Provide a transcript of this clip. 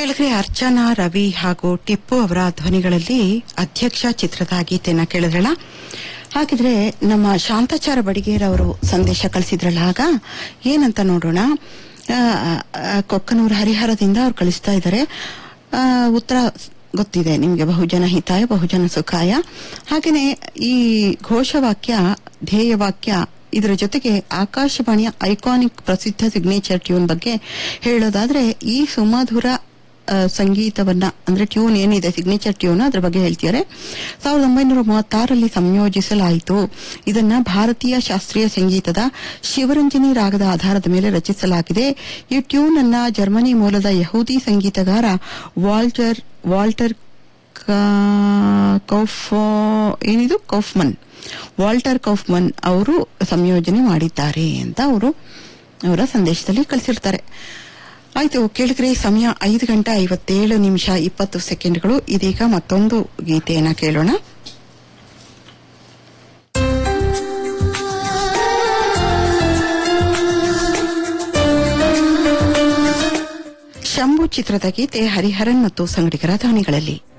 ಕೆಳಗಡೆ ಅರ್ಚನಾ ರವಿ ಹಾಗೂ ಟಿಪ್ಪು ಅವರ ಧ್ವನಿಗಳಲ್ಲಿ ಅಧ್ಯಕ್ಷ ಚಿತ್ರದ ಗೀತೆನ ಕೇಳಿದ್ರಲ್ಲ ಹಾಗಿದ್ರೆ ನಮ್ಮ ಶಾಂತಾಚಾರ ಬಡಿಗೇರ್ ಅವರು ಸಂದೇಶ ಕಳಿಸಿದ್ರಲ್ಲ ಆಗ ಏನಂತ ನೋಡೋಣ ಆ, ಆ, ಕೊಕ್ಕನೂರು ಹರಿಹರದಿಂದ ಅವ್ರು ಕಳಿಸ್ತಾ ಇದ್ದಾರೆ ಆ, ಉತ್ತರ ಗೊತ್ತಿದೆ ನಿಮಗೆ ಬಹುಜನ ಹಿತಾಯ ಬಹುಜನ ಸುಖಾಯ ಹಾಗೆಯೇ ಈ ಘೋಷವಾಕ್ಯ ಧ್ಯೇಯವಾಕ್ಯ ಇದರ ಜೊತೆಗೆ ಆಕಾಶವಾಣಿಯ ಐಕಾನಿಕ್ ಪ್ರಸಿದ್ಧ ಸಿಗ್ನೇಚರ್ ಟ್ಯೂನ್ ಬಗ್ಗೆ ಹೇಳೋದಾದ್ರೆ ಈ ಸುಮಧುರ ಆ, ಸಂಗೀತವನ್ನ ಅಂದ್ರೆ ಟ್ಯೂನ್ ಏನಿದೆ ಸಿಗ್ನೇಚರ್ ಟ್ಯೂನ್ ಅದ್ರ ಬಗ್ಗೆ ಹೇಳ್ತಿದ್ದಾರೆ ಸಾವಿರದ ಒಂಬೈನೂರ ಮೂವತ್ತಾರರಲ್ಲಿ ಸಂಯೋಜಿಸಲಾಯಿತು ಇದನ್ನ ಭಾರತೀಯ ಶಾಸ್ತ್ರೀಯ ಸಂಗೀತದ ಶಿವರಂಜನಿ ರಾಗದ ಆಧಾರದ ಮೇಲೆ ರಚಿಸಲಾಗಿದೆ ಈ ಟ್ಯೂನ್ ಅನ್ನ ಜರ್ಮನಿ ಮೂಲದ ಯಹೂದಿ ಸಂಗೀತಗಾರ ವಾಲ್ಟರ್ ವಾಲ್ಟರ್ ಕಾ- ಕೌಫ್ ಏನಿದು ಕೌಫ್ಮನ್ ವಾಲ್ಟರ್ ಕೌಫ್ಮನ್ ಅವರು ಸಂಯೋಜನೆ ಮಾಡಿದ್ದಾರೆ ಅಂತ ಅವರು ಅವರ ಸಂದೇಶದಲ್ಲಿ ಕಳಿಸಿರ್ತಾರೆ ಆಯ್ತು ಕೇಳಿದ್ರೆ ಸಮಯ ಐದು ಗಂಟೆ ಐವತ್ತೇಳು ನಿಮಿಷ ಇಪ್ಪತ್ತು ಸೆಕೆಂಡ್ಗಳು ಇದೀಗ ಮತ್ತೊಂದು ಗೀತೆಯನ್ನ ಕೇಳೋಣ ಶಂಭು ಚಿತ್ರದ ಗೀತೆ ಹರಿಹರನ್ ಮತ್ತು ಸಂಗಡಿಗರ ಧ್ವನಿಗಳಲ್ಲಿ